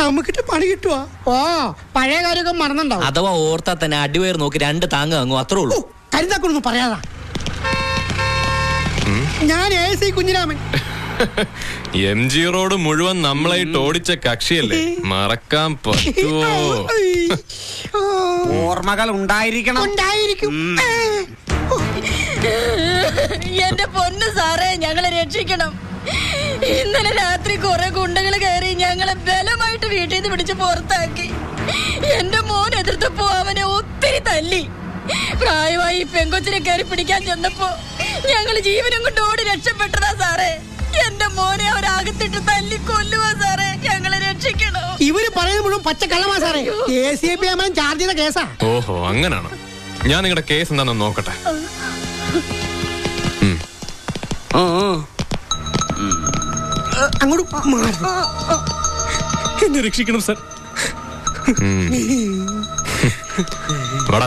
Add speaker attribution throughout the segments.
Speaker 1: നമുക്കിട്ട് പണി കിട്ടുവാ ഓ പഴയ കാര്യമൊക്കെ മറന്നുണ്ടാവും
Speaker 2: അഥവാ ഓർത്താ തന്നെ അടിവയർ നോക്കി രണ്ട് താങ്ങ് വാങ്ങും അത്രേ ഉള്ളൂ
Speaker 1: കരുതാക്കൊന്നും പറയാതാ ഞാൻ A C Kunjiraman
Speaker 3: M G road മുഴുവൻ നമ്മളായിട്ട് ഓടിച്ച കക്ഷിയല്ലേ മറക്കാൻ പറ്റുമോ
Speaker 4: ഓർമ്മകൾ ഉണ്ടായിരിക്കണം
Speaker 1: ഉണ്ടായിരിക്കും
Speaker 5: എന്റെ പൊന്ന് സാറേ ഞങ്ങളെ രക്ഷിക്കണം ഇന്നലെ രാത്രി കുറെ ഗുണ്ടകൾ കയറി ഞങ്ങളെ ബലമായിട്ട് വീട്ടിൽ നിന്ന് പിടിച്ച് പുറത്താക്കി എന്റെ മോൻ എതിർത്തപ്പോ അവനെ ഒത്തിരി തല്ലി പ്രായമായി ഈ പെങ്കൊച്ചിനെ കയറി പിടിക്കാൻ ചെന്നപ്പോ ഞങ്ങൾ ജീവനും കൊണ്ട് ഓടി രക്ഷപ്പെട്ടതാ സാറേ എന്റെ മോനെ അവരകത്തിട്ട് തല്ലി കൊല്ലുവാ സാറേ ഞങ്ങളെ രക്ഷിക്കണം
Speaker 1: ഇവര് പറയുന്നത് മുഴുവൻ പച്ച കള്ളമാ സാറേ A C P Amman charge ചെയ്ത കേസാ
Speaker 3: ഓഹോ അങ്ങനാണ് ഞാൻ നിങ്ങളുടെ കേസ് എന്താണെന്ന് നോക്കട്ടെ
Speaker 1: അങ്ങോട്ട് മാറി
Speaker 6: എന്നെ രക്ഷിക്കണം സാർ
Speaker 3: വാടാ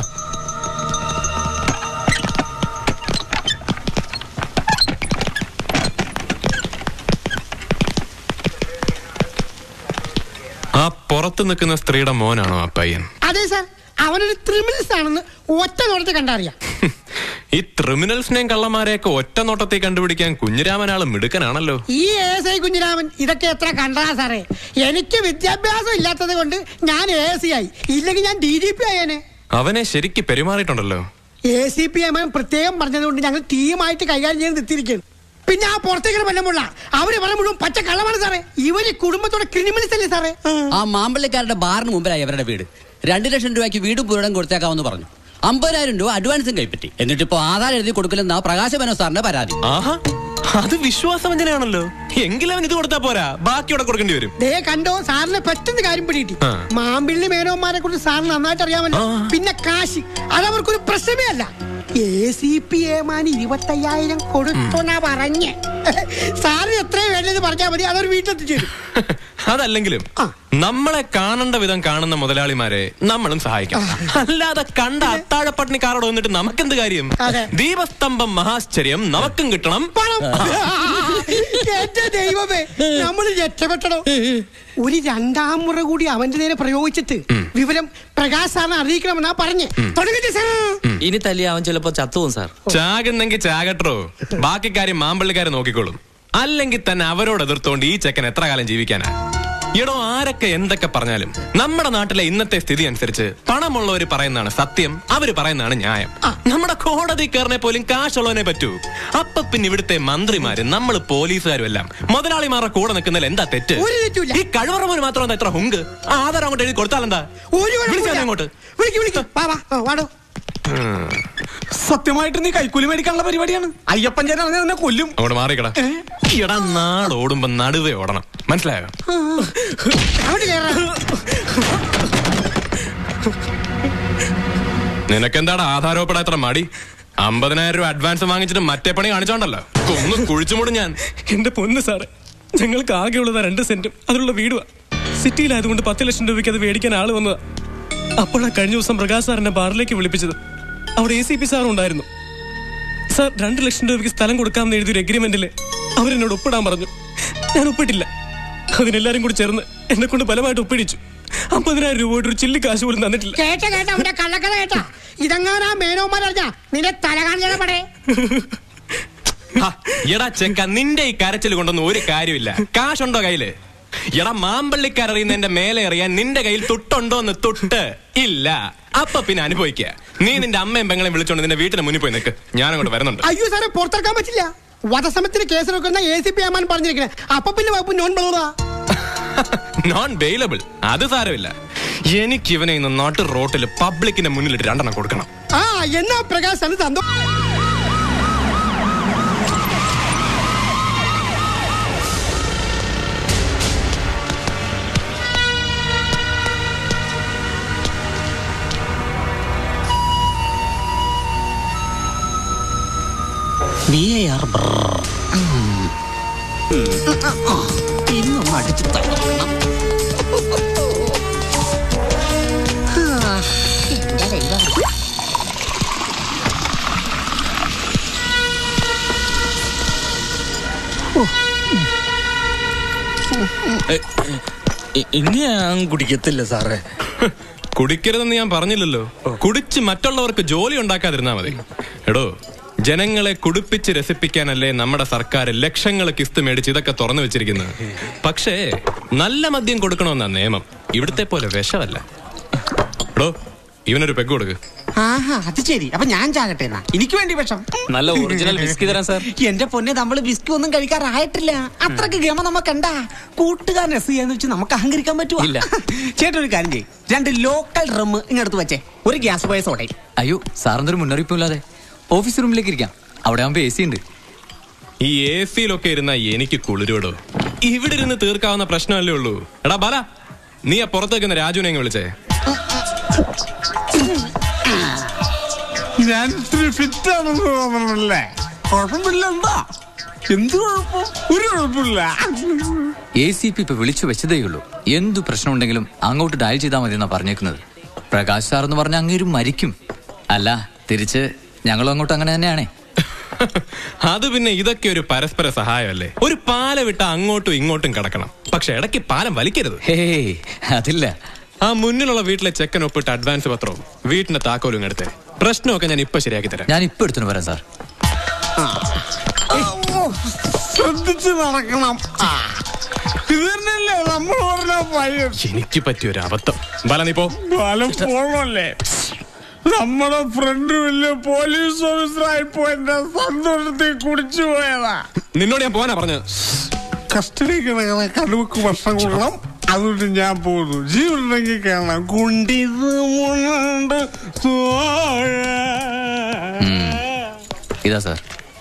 Speaker 3: ആ പുറത്ത് നിൽക്കുന്ന സ്ത്രീയുടെ മോനാണോ ആ പയ്യൻ
Speaker 1: അതെ സാർ അവനൊരു ക്രിമിനൽസ് ആണെന്ന് ഒറ്റ നോട്ടത്തെ കണ്ടറിയാം
Speaker 3: ഈ ക്രിമിനൽസിനെയും കള്ളന്മാരെയൊക്കെ ഒറ്റ നോട്ടത്തിൽ കണ്ടുപിടിക്കാൻ കുഞ്ഞിരാമനാള് മിടുക്കനാണല്ലോ
Speaker 1: ഈ എസ് ഐ കുഞ്ഞിരാമൻ ഇതൊക്കെ എത്ര കണ്ടതാ സാറേ എനിക്ക് വിദ്യാഭ്യാസം ഇല്ലാത്തത് കൊണ്ട് ഞാൻ എ സി ആയി ഇല്ലെങ്കിൽ ഞാൻ ഡി ജി പി ആയേനെ
Speaker 3: അവനെ ശരിക്ക് പെരുമാറിയിട്ടുണ്ടല്ലോ
Speaker 1: എ സി പി എം പ്രത്യേകം പറഞ്ഞതുകൊണ്ട് ഞങ്ങൾ ടീമായിട്ട് കൈകാര്യം ചെയ്ത് നിർത്തിയിരിക്കുന്നു പിന്നെ ആ പുറത്തേക്ക് വല്ലമുള്ള അവര് പറഞ്ഞ മുഴുവൻ പച്ച കള്ളമാണ് സാറേ ഇവര് കുടുംബത്തോടെ ക്രിമിനൽസ് അല്ലേ സാറേ
Speaker 7: ആ മാമ്പള്ളിക്കാരുടെ ബാറിന് മുമ്പിലായി അവരുടെ വീട് രണ്ടു ലക്ഷം രൂപയ്ക്ക് വീട് പുരടം കൊടുത്തേക്കാമെന്ന് പറഞ്ഞു അമ്പതിനായിരം രൂപ അഡ്വാൻസും കൈപ്പറ്റി എന്നിട്ടിപ്പോ ആധാർ എഴുതി കൊടുക്കില്ലെന്നാ പ്രകാശ മനോ സാറിന്റെ പരാതി
Speaker 3: ആഹാ അത് വിശ്വാസവഞ്ചനയാണല്ലോ എങ്കിലും അവൻ ഇത് കൊടുത്താ പോരാ ബാക്കി ഇവിടെ കൊടുക്കേണ്ടി വരും
Speaker 1: ദേ കണ്ടോ സാറിന് പെട്ടെന്ന് കാര്യം പിടികിട്ടി
Speaker 3: ആ.
Speaker 1: മാമ്പിള്ളി മേനോന്മാരെ കുറിച്ച് സാറിന് നന്നായിട്ട് അറിയാമല്ലോ പിന്നെ കാശ് അതവർക്കൊരു പ്രശ്നമേ അല്ല എ സി പി ഏമാൻ ഇരുപത്തയ്യായിരം കൊടുത്തോന്നാ പറഞ്ഞേ സാറിന് എത്രയും വേണ്ടത് പറഞ്ഞാൽ മതി അതൊരു വീട്ടിലെത്തിച്ചു തരും
Speaker 3: അതല്ലെങ്കിലും നമ്മളെ കാണേണ്ട വിധം കാണുന്ന മുതലാളിമാരെ നമ്മളും സഹായിക്കണം അല്ലാതെ കണ്ട അത്താഴപ്പട്ടിണിക്കാരോട് വന്നിട്ട് നമുക്കെന്ത് കാര്യം
Speaker 1: അതെ.
Speaker 3: ദീപസ്തംഭം മഹാശ്ചര്യം നമുക്കും കിട്ടണം
Speaker 1: പണം എന്റെ ദൈവമേ നമ്മൾ രക്ഷപ്പെട്ടടോ ഒരു രണ്ടാം മുറ കൂടി അവന്റെ നേരെ പ്രയോഗിച്ചിട്ട് വിവരം പ്രകാശ് സാറിനെ അറിയിക്കണമെന്നാ പറഞ്ഞേ തുടങ്ങിട്ട് സാർ
Speaker 2: ഇനി തല്ലി അവൻ ചിലപ്പോ ചത്തുവും സാർ
Speaker 3: ചാകുന്നെങ്കിൽ ചാകട്ടോ ബാക്കി കാര്യം മാമ്പള്ളിക്കാരെ നോക്കിക്കോളും അല്ലെങ്കിൽ തന്നെ അവരോട് എതിർത്തോണ്ട് ഈ ചെക്കൻ എത്ര കാലം ജീവിക്കാനാ എടോ ആരൊക്കെ എന്തൊക്കെ പറഞ്ഞാലും നമ്മുടെ നാട്ടിലെ ഇന്നത്തെ സ്ഥിതി അനുസരിച്ച് പണമുള്ളവര് പറയുന്നതാണ് സത്യം അവര് പറയുന്നതാണ് ന്യായം നമ്മുടെ കോടതി കയറിനെ പോലും കാശുള്ളവനെ പറ്റൂ അപ്പൊ പിന്നെ ഇവിടുത്തെ മന്ത്രിമാരും നമ്മൾ പോലീസുകാരും എല്ലാം മുതലാളിമാരുടെ കൂടെ നിൽക്കുന്നതിൽ എന്താ തെറ്റ്
Speaker 1: ഒരു തെറ്റുമില്ല.
Speaker 3: ഈ കഴിവറ പോലും മാത്രം എന്താ എത്ര ഹുങ്ക് ആ ആധാരം അങ്ങോട്ട് എഴുതി കൊടുത്താലെന്താ
Speaker 1: ഒരു
Speaker 3: വിളിച്ചാ
Speaker 1: കുഴപ്പമില്ല.
Speaker 3: അങ്ങോട്ട്
Speaker 1: വിളിക്ക് വിളിക്ക് വാ വാ ആ, വാടോ
Speaker 4: സത്യമായിട്ട് നീ കൈക്കൂലി മേടിക്കാനുള്ള പരിപാടിയാണ് അയ്യപ്പൻ ചേട്ടൻ അറിഞ്ഞാൽ നിന്നെ കൊല്ലും
Speaker 3: അങ്ങോട്ട് മാറിക്കടാ എടാ നാട് ഓടുമ്പോ നടുവേ ഓടണം മനസ്സിലായോ
Speaker 1: അങ്ങോട്ട് കയറാ
Speaker 3: നിനക്കെന്താടാ ആധാരപ്പെടാ എത്ര മടി അമ്പതിനായിരം രൂപ അഡ്വാൻസ് വാങ്ങിച്ചിട്ട് മറ്റേ പണി കാണിച്ചോണ്ടല്ലോ കൊന്ന് കുഴിച്ചുമൂടും ഞാൻ
Speaker 6: എന്റെ പൊന്ന് സാറേ ഞങ്ങൾക്ക് ആകെയുള്ളത് രണ്ട് സെന്റും അതിലുള്ള വീടുവാ സിറ്റിയിലായതുകൊണ്ട് പത്ത് ലക്ഷം രൂപയ്ക്ക് അത് മേടിക്കാൻ ആള് വന്നതാ അപ്പോഴാ കഴിഞ്ഞ ദിവസം പ്രകാശ് സാറിനെ ബാറിലേക്ക് വിളിപ്പിച്ചത് അവിടെ എ സി പി സാറും ഉണ്ടായിരുന്നു സാർ രണ്ട് ലക്ഷം രൂപയ്ക്ക് സ്ഥലം കൊടുക്കാമെന്ന് എഴുതിയൊരു എഗ്രിമെന്റിൽ അവരെന്നോട് ഒപ്പിടാൻ പറഞ്ഞു ഞാൻ ഒപ്പിട്ടില്ല അതിനെല്ലാരും കൂടി ചേർന്ന് എന്നെ കൊണ്ട് ബലമായിട്ട് ഒപ്പിടിച്ചു അമ്പതിനായിരം രൂപ ഒരു ചില്ലി കാശ് പോലും തന്നിട്ടില്ല
Speaker 1: കേട്ട കേട്ട അവന്റെ കള്ളക്കഥ കേട്ടാ ഇതങ്ങാനാ മേനോന്മാരറിഞ്ഞ നിന്റെ തല കാണിച്ചാ പടേ
Speaker 3: ഹ, എടാ ചെക്ക നിന്റെ ഈ കരച്ചിൽ കൊണ്ടൊന്നും ഒരു കാര്യമില്ല കാശുണ്ടോ കയ്യില് എടാ മാമ്പള്ളിക്കരറിയുന്നതിന്റെ മേലെ എറിയാൻ നിന്റെ കയ്യിൽ തുട്ടുണ്ടോ എന്ന് തുട്ട് ഇല്ല അപ്പൊ പിന്നെ അനുഭവിക്കുക നീ നിന്റെ അമ്മയും പെങ്ങളെയും വിളിച്ചോണ്ട് നിന്റെ വീട്ടിന് മുന്നിൽ പോയി നിൽക്ക് ഞാൻ അങ്ങോട്ട് വരുന്നുണ്ട്
Speaker 1: അയ്യോ സാറേ പുറത്തിറക്കാൻ പറ്റില്ല വധസമത്തിന് കേസ് എടുക്കുന്ന എ സി പി അമ്മാൻ പറഞ്ഞിരിക്കണേ അപ്പൊ പിന്നെ വകുപ്പ് നോൺ ബളൂറാ
Speaker 3: നോൺ ബെയിലബിൾ അത് സാരമില്ല എനിക്ക് ഇവനെ ഇന്ന് നാട്ടു റോട്ടിൽ പബ്ലിക്കിന്റെ മുന്നിലിട്ട് രണ്ടെണ്ണം കൊടുക്കണം
Speaker 1: ആ എന്നാ പ്രകാശാണ് സന്തോഷം
Speaker 7: വി എ ആർ ഇന്നും അടിച്ചു തള്ളണം
Speaker 2: ഇനി ഞാൻ കുടിക്കത്തില്ല സാറേ
Speaker 3: കുടിക്കരുതെന്ന് ഞാൻ പറഞ്ഞില്ലല്ലോ കുടിച്ച് മറ്റുള്ളവർക്ക് ജോലി ഉണ്ടാക്കാതിരുന്നാ മതി എടോ ജനങ്ങളെ കുടിപ്പിച്ച് രസിപ്പിക്കാനല്ലേ നമ്മുടെ സർക്കാർ ലക്ഷങ്ങൾ കിസ്ത് മേടിച്ച് ഇതൊക്കെ തുറന്നു വെച്ചിരിക്കുന്നത് പക്ഷേ നല്ല മദ്യം കൊടുക്കണമെന്നാ നിയമം ഇവിടുത്തെ പോലെ വിഷമല്ല എടോ ഇവനൊരു പെഗ് കൊടുക്ക്
Speaker 4: ആഹാ അത് ശരി അപ്പൊ ഞാൻ ചാകട്ടെ എന്നാ എനിക്ക് വേണ്ടി വിഷം
Speaker 2: നല്ല ഒറിജിനൽ വിസ്കി തരാം സാർ
Speaker 4: എന്റെ പൊന്നെ നമ്മള് ബിസ്കി ഒന്നും കഴിക്കാറായിട്ടില്ല അത്രക്ക് ഗമ നമുക്കണ്ട കൂട്ടുകാരൻ എസ് ചെയ്യാന്ന് വെച്ച് നമുക്ക് അഹങ്കരിക്കാൻ പറ്റുമോ
Speaker 2: ഇല്ല.
Speaker 4: ചേട്ടൻ ഒരു കാര്യം ചെയ്യും രണ്ട് ലോക്കൽ റമ്മ് ഇങ്ങടുത്ത് വെച്ചേ ഒരു ഗ്യാസ് പോയ സോഡയും
Speaker 8: അയ്യോ സാറിന്റെ ഒരു മുന്നറിയിപ്പില്ലാതെ ഓഫീസ് റൂമിലേക്ക് ഇരിക്കാം അവിടെ ആകുമ്പോ എ സി ഉണ്ട്
Speaker 3: ഈ എ സിയിലൊക്കെ ഇരുന്ന എനിക്ക് കുളിരോടോ ഇവിടെ ഇരുന്ന് തീർക്കാവുന്ന പ്രശ്നമല്ലേ ഉള്ളൂ എടാ ബാല നീ ആ പുറത്തേക്കുന്ന രാജുവിനെ അങ്ങ് വിളിച്ചേ
Speaker 9: ഞാൻ ഇത്തിരി ഫിറ്റ് ആണെന്ന് തോന്നണല്ലേ കുഴപ്പമില്ല എന്താ എന്ത് കുഴപ്പം ഒരു കുഴപ്പമില്ല
Speaker 8: എ സി പി ഇപ്പൊ വിളിച്ചു വെച്ചതേ ഉള്ളൂ എന്തു പ്രശ്നം ഉണ്ടെങ്കിലും അങ്ങോട്ട് ഡയൽ ചെയ്താൽ മതി എന്നാ പറഞ്ഞേക്കുന്നത് പ്രകാശ് സാർ എന്ന് പറഞ്ഞ അങ്ങേരും മരിക്കും അല്ല തിരിച്ച് ഞങ്ങളും അങ്ങോട്ട് അങ്ങനെ തന്നെയാണേ
Speaker 3: അത് പിന്നെ ഇതൊക്കെ ഒരു പരസ്പര സഹായമല്ലേ ഒരു പാല വിട്ട അങ്ങോട്ടും ഇങ്ങോട്ടും കിടക്കണം പക്ഷെ ഇടയ്ക്ക് പാലം വലിക്കരുത്
Speaker 8: ഹേ അതില്ല
Speaker 3: ആ മുന്നിലുള്ള വീട്ടിലെ ചെക്കൻ ഒപ്പിട്ട് അഡ്വാൻസ് പത്രവും വീട്ടിന്റെ താക്കോലും ഇങ്ങ് എടുത്തേ പ്രശ്നമൊക്കെ ഞാൻ ഇപ്പൊ ശരിയാക്കി തരാം
Speaker 8: ഞാൻ ഇപ്പൊ എടുത്തു വരാം സാർ
Speaker 9: ശ്രദ്ധിച്ച് നടക്കണം ആ. ഇത് തന്നെയല്ലേ നമ്മൾ പറഞ്ഞ പയ്യൻ
Speaker 3: എനിക്ക് പറ്റിയ ഒരു അബദ്ധം ബല നീ പോ
Speaker 9: ബലം പോണല്ലേ നമ്മുടെ ഫ്രണ്ട് വലിയ പോലീസ് ഓഫീസറായിപ്പോ എന്റെ സന്തോഷത്തിൽ കുടിച്ചു പോയതാ
Speaker 3: നിന്നോട് ഞാൻ പോകാനാ പറഞ്ഞത്
Speaker 9: കസ്റ്റഡി കിടക്കുന്ന കടുവക്ക് ഭക്ഷണം കൊടുക്കണം അതുകൊണ്ട് ഞാൻ പോകുന്നു ജീവനുണ്ടെങ്കിൽ കാണാം കുണ്ടിത് മുണ്ട്
Speaker 8: ഉം. ഇതാ സാർ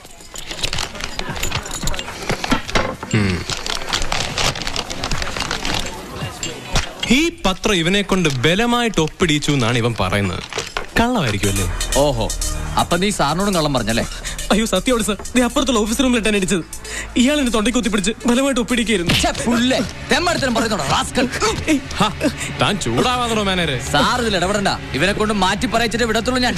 Speaker 3: ഈ പത്രം ഇവനെ കൊണ്ട് ബലമായിട്ട് ഒപ്പിടിച്ചു എന്നാണ് ഇവൻ പറയുന്നത് കള്ളമായിരിക്കുമല്ലേ
Speaker 8: ഓഹോ അപ്പൊ നീ സാറിനോടും കള്ളം പറഞ്ഞല്ലേ
Speaker 6: അയ്യോ സത്യമാണ് സാർ ദേ അപ്പുറത്തുള്ള ഓഫീസ് റൂമിൽ ഇട്ടാൻ അടിച്ചത് ഇയാൾ എന്നെ തൊണ്ടയ്ക്ക് കുത്തിപ്പിടിച്ച് ബലമായിട്ട് ഒപ്പിടിക്കായിരുന്നു
Speaker 8: ഛെ, പുല്ലേ. തെമ്മാടിത്തരം പറയുന്നോടാ, rascal.
Speaker 3: ഹാ, താൻ ചൂടാവാതണോ മാനേരെ
Speaker 8: സാർ ഇതിൽ ഇടപെടണ്ട ഇവനെ കൊണ്ട് മാറ്റി പറയിച്ചിട്ട് വിടത്തുള്ളൂ ഞാൻ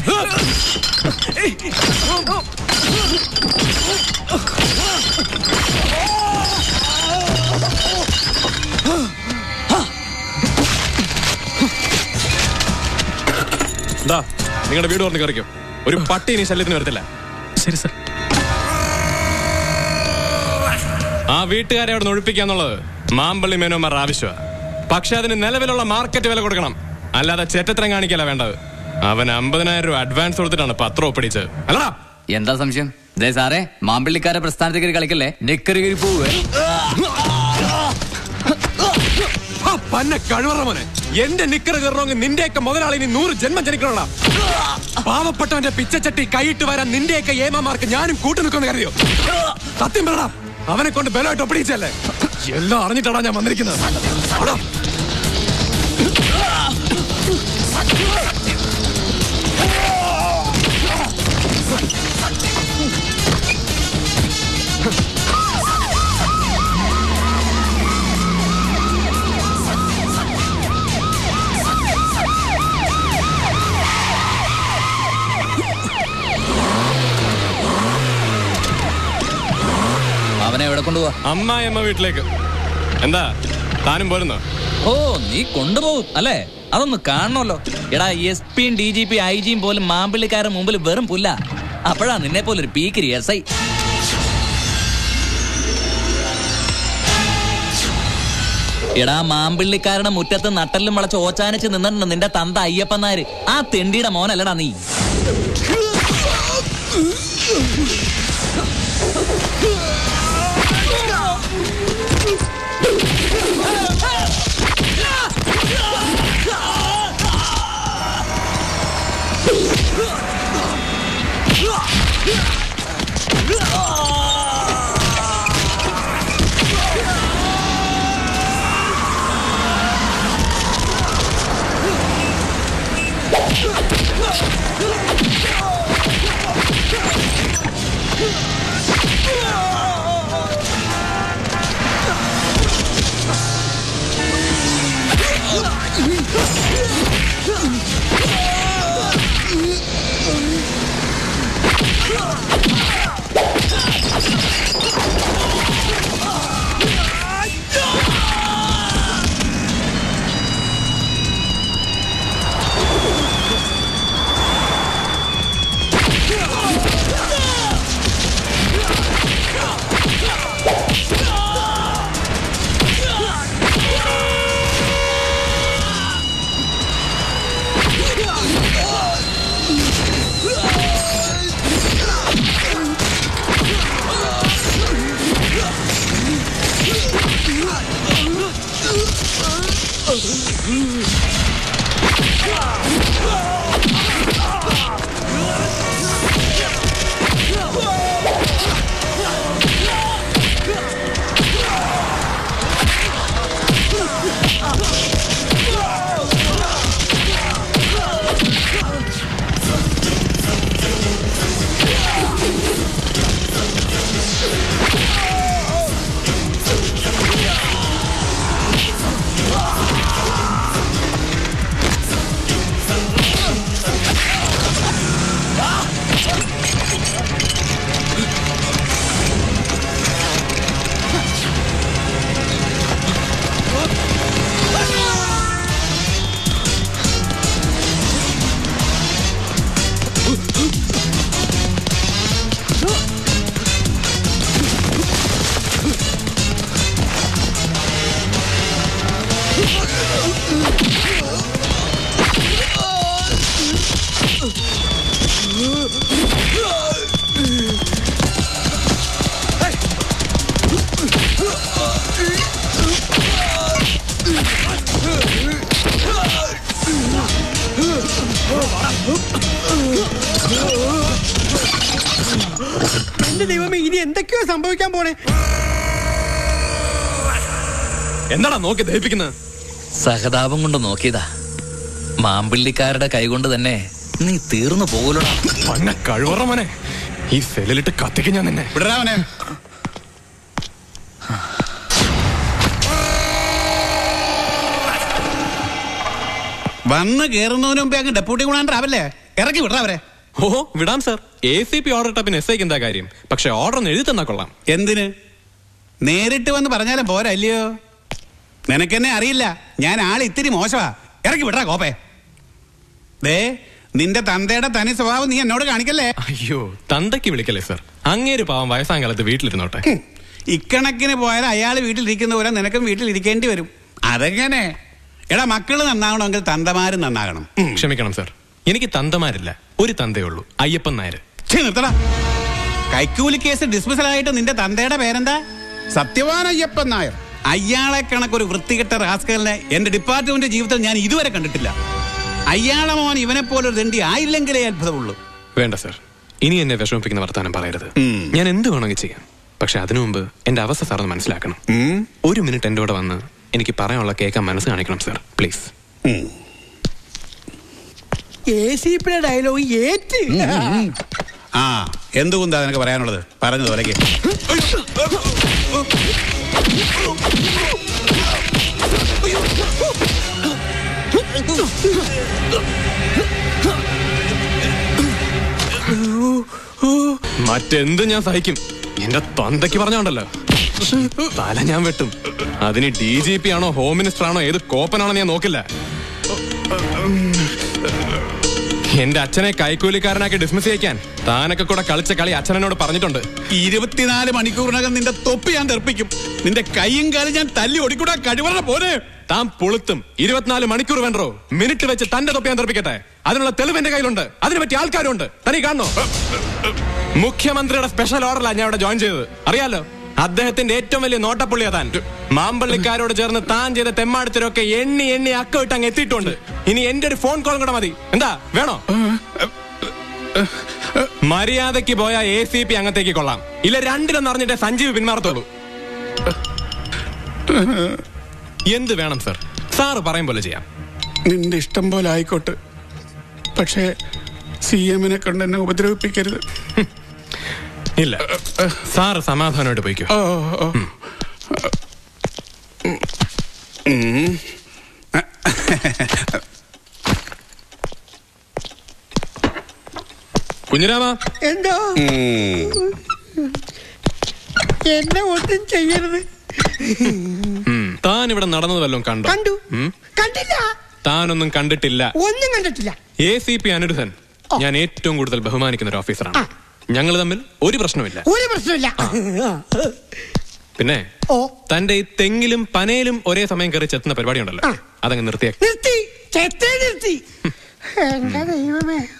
Speaker 3: ദാ നിങ്ങളുടെ വീട് തുറന്ന് കയറിക്കോ ഒരു പട്ടി ഇനി ശല്യത്തിന് വരത്തില്ല
Speaker 6: ശരി സാർ
Speaker 3: ആ വീട്ടുകാരെ അവിടെ നിന്ന് ഒഴിപ്പിക്കാന്നുള്ളത് മാമ്പള്ളി മേനോമാർ ആവശ്യമാണ് പക്ഷെ അതിന് നിലവിലുള്ള മാർക്കറ്റ് വില കൊടുക്കണം അല്ലാതെ ചെറ്റത്തരം കാണിക്കല വേണ്ടത് അവൻ അമ്പതിനായിരം രൂപ അഡ്വാൻസ് കൊടുത്തിട്ടാണ് പത്രം ഒപ്പിടിച്ചത് അല്ലടാ
Speaker 8: എന്താ സംശയം ദേ സാറേ മാമ്പിള്ളിക്കാരെ പ്രസ്ഥാനത്തേക്ക് കളിക്കല്ലേ നിക്കറി കയറി പോവേ
Speaker 3: ആ, പന്ന കഴിവറ മോനെ എന്റെ നിക്കറ് കയറണമെങ്കിൽ നിന്റെയൊക്കെ മുതലാളി ഇനി നൂറ് ജന്മം ജനിക്കണ പാവപ്പെട്ടവന്റെ പിച്ചച്ചട്ടി കൈയിട്ട് വരാൻ നിന്റെയൊക്കെ ഏമാമാർക്ക് ഞാനും കൂട്ടു നിൽക്കുന്ന കരുതിയോ സത്യം പറടാ അവനെ കൊണ്ട് ബലമായിട്ട് ഒപ്പിടിച്ചല്ലേ എല്ലാം അറിഞ്ഞിട്ടാടാ ഞാൻ വന്നിരിക്കുന്നത് അടാ.
Speaker 8: അവനെ എവിടെ കൊണ്ടുപോവാ
Speaker 3: അമ്മായിയമ്മ വീട്ടിലേക്ക് എന്താ താനും പോരുന്നോ
Speaker 2: ഓ നീ കൊണ്ടുപോകും അല്ലേ അതൊന്ന് കാണണമല്ലോ എടാ എസ് പിയും ഡി ജി പി ഐ ജിയും പോലും മാമ്പിള്ളിക്കാരുടെ മുമ്പിൽ വെറും പുല്ല അപ്പോഴാ നിന്നെ പോലെ ഒരു പീക്കിരി എസ് ഐ എടാ മാമ്പിള്ളിക്കാരുടെ മുറ്റത്ത് നട്ടലും വളച്ച് ഓച്ചാനിച്ച് നിന്നിട്ടുണ്ട് നിന്റെ തന്ത അയ്യപ്പനാര് ആ തെണ്ടിയുടെ മോനല്ലടാ നീ
Speaker 1: എന്റെ ദൈവമേ ഇനി എന്തൊക്കെയോ സംഭവിക്കാൻ പോണേ
Speaker 3: എന്താടാ നോക്കി ദഹിപ്പിക്കുന്നത്
Speaker 2: സഹതാപം കൊണ്ട് നോക്കിയതാ മാമ്പിള്ളിക്കാരുടെ കൈകൊണ്ട് തന്നെ നീ തീർന്നു പോകലോടാ
Speaker 3: പന്ന കഴിവറ മോനെ ഈ സെല്ലിലിട്ട് കത്തിക്കും ഞാൻ നിന്നെ
Speaker 9: വിടരാവനെ വന്ന് കേറുന്നതിന് മുമ്പേ അങ്ങ് ഡെപ്യൂട്ടി ഗുണാണ്ടാവല്ലേ ഇറക്കി വിടറാവരെ
Speaker 3: ഓ വിടാം sir A C P order ഇട്ട പിന്നെ എസ് ഐക്ക് എന്താ കാര്യം പക്ഷെ ഓർഡർ ഒന്ന് എഴുതി തന്നാ കൊള്ളാം
Speaker 9: എന്തിന് നേരിട്ട് വന്ന് പറഞ്ഞാലും പോരാ അല്ലയോ നിനക്കെന്നെ അറിയില്ല ഞാൻ ആൾ ഇത്തിരി മോശമാ ഇറക്കി വിടറാ കോപ്പേ ദേ നിന്റെ തന്തയുടെ തനി സ്വഭാവം നീ എന്നോട് കാണിക്കല്ലേ
Speaker 3: അയ്യോ തന്തയ്ക്ക് വിളിക്കല്ലേ സാർ അങ്ങേര് പാവം വയസ്സാം കാലത്ത് വീട്ടിലിരുന്നോട്ടെ
Speaker 9: ഹും, ഇക്കണക്കിന് പോയാൽ അയാൾ വീട്ടിലിരിക്കുന്ന പോലെ നിനക്കും വീട്ടിലിരിക്കേണ്ടി വരും അതെങ്ങനെ എടാ മക്കള് നന്നാവണമെങ്കിൽ തന്തമാരും നന്നാകണം ഉം.
Speaker 3: ക്ഷമിക്കണം സാർ എനിക്ക് തന്തമാരില്ല ഒരു തന്തയേ ഉള്ളൂ അയ്യപ്പൻ നായർ
Speaker 9: ഛെ, നിർത്തടാ കൈക്കൂലി കേസ് ഡിസ്മിസൽ ആയിട്ട് നിന്റെ തന്തയുടെ പേരെന്താ സത്യവാൻ അയ്യപ്പൻ നായർ അയാളെ കണക്കൊരു വൃത്തികെട്ട റാസ്കലിനെ എന്റെ ഡിപ്പാർട്ട്മെന്റ് ജീവിതത്തിൽ ഞാൻ ഇതുവരെ കണ്ടിട്ടില്ല അയാളെ മോൻ ഇവനെ പോലെ ഒരു ദണ്ഡി ആയില്ലെങ്കിലേ അത്ഭുതമുള്ളൂ
Speaker 3: വേണ്ട സാർ ഇനി എന്നെ വിഷമിപ്പിക്കുന്ന വർത്താനം പറയരുത്
Speaker 9: ഉം.
Speaker 3: ഞാൻ എന്ത് വേണമെങ്കിൽ ചെയ്യാം പക്ഷെ അതിനു മുമ്പ് എന്റെ അവസ്ഥ സാർ ഒന്ന് മനസ്സിലാക്കണം
Speaker 9: ഉം,
Speaker 3: ഒരു മിനിറ്റ് എന്റെ കൂടെ വന്ന് എനിക്ക് പറയാനുള്ള കേൾക്കാൻ മനസ്സ് കാണിക്കണം സാർ പ്ലീസ്
Speaker 9: ഉം.
Speaker 1: എ സി പിയുടെ ഡയലോഗ് ഏറ്റ്
Speaker 9: ആ എന്തുകൊണ്ടാ നിനക്ക് പറയാനുള്ളത് പറഞ്ഞത് പോലേക്ക്
Speaker 3: മറ്റെന്ത് ഞാൻ സഹിക്കും എന്റെ തൊന്തയ്ക്ക് പറഞ്ഞോണ്ടല്ലോ തല ഞാൻ വെട്ടും അതിന് ഡി ജി പി ആണോ ഹോം മിനിസ്റ്റർ ആണോ ഏത് കോപ്പനാണോ ഞാൻ നോക്കില്ല എന്റെ അച്ഛനെ കൈക്കൂലിക്കാരനാക്കി ഡിസ്മിസ് ചെയ്യിക്കാൻ താനൊക്കെ കൂടെ കളിച്ച കളി അച്ഛനോട് പറഞ്ഞിട്ടുണ്ട്
Speaker 9: ഇരുപത്തിനാല് മണിക്കൂറിനകം നിന്റെ തൊപ്പി ഞാൻ തെറിപ്പിക്കും നിന്റെ കൈയും കാലും ഞാൻ തല്ലി ഒടിക്കൂടാ കഴിവറ പോലെ
Speaker 3: താൻ പൊളുത്തും ഇരുപത്തിനാല് മണിക്കൂർ വേണ്ടോ മിനിറ്റ് വെച്ച് തന്റെ തൊപ്പി ഞാൻ തെറിപ്പിക്കട്ടെ അതിനുള്ള തെളിവ് എന്റെ കയ്യിലുണ്ട് അതിന് പറ്റിയ ആൾക്കാരുണ്ട് തനി കാണണോ മുഖ്യമന്ത്രിയുടെ സ്പെഷ്യൽ ഓർഡറിലാണ് ഞാൻ ഇവിടെ ജോയിൻ ചെയ്തത് അറിയാലോ അദ്ദേഹത്തിന്റെ ഏറ്റവും വലിയ നോട്ടപ്പുള്ളിയാ താൻ മാമ്പള്ളിക്കാരോട് ചേർന്ന് താൻ ചെയ്ത തെമ്മാടത്തിലൊക്കെ എണ്ണി എണ്ണി അക്ക വിട്ട് അങ്ങ് എത്തിയിട്ടുണ്ട് ഇനി എന്റെ ഒരു ഫോൺ കോൾ കൂടെ മതി എന്താ വേണോ മര്യാദയ്ക്ക് പോയ എ സി പി അങ്ങത്തേക്ക് കൊള്ളാം ഇല്ല രണ്ടിലൊന്നും അറിഞ്ഞിട്ടേ സഞ്ജീവ് പിന്മാറത്തുള്ളൂ എന്ത് വേണം സർ സാറ് പറയും പോലെ ചെയ്യാം
Speaker 9: നിന്റെ ഇഷ്ടം പോലെ ആയിക്കോട്ടെ പക്ഷേ സി എമ്മിനെ കൊണ്ട് എന്നെ ഉപദ്രവിപ്പിക്കരുത്
Speaker 3: ഇല്ല സാറ് സമാധാനമായിട്ട് പോയിക്കോ
Speaker 9: ഓ ഓ ഉം.
Speaker 3: കുഞ്ഞിരാമ
Speaker 1: എന്തോ
Speaker 9: ഉം.
Speaker 1: എന്നെ ഒന്നും ചെയ്യരുത്
Speaker 3: ഉം, താൻ ഇവിടെ നടന്നത് വല്ലതും കണ്ടോ
Speaker 1: കണ്ടു
Speaker 3: ഉം,
Speaker 1: കണ്ടില്ല
Speaker 3: താനൊന്നും കണ്ടിട്ടില്ല
Speaker 1: ഒന്നും കണ്ടിട്ടില്ല
Speaker 3: എ സി പി അനിരുദ്ധൻ ഞാൻ ഏറ്റവും കൂടുതൽ ബഹുമാനിക്കുന്ന ഒരു ഓഫീസറാണ്
Speaker 1: ആ.
Speaker 3: ഞങ്ങൾ തമ്മിൽ ഒരു പ്രശ്നമില്ല
Speaker 1: ഒരു പ്രശ്നമില്ല
Speaker 3: പിന്നെ
Speaker 1: ഓ
Speaker 3: തന്റെ ഈ തെങ്ങിലും പനയിലും ഒരേ സമയം കയറി ചെത്തുന്ന പരിപാടി ഉണ്ടല്ലോ
Speaker 1: ആ.
Speaker 3: അതങ്ങ് നിർത്തിയാ
Speaker 1: നിർത്തി ചെത്തേ നിർത്തി എന്റെ ദൈവമേ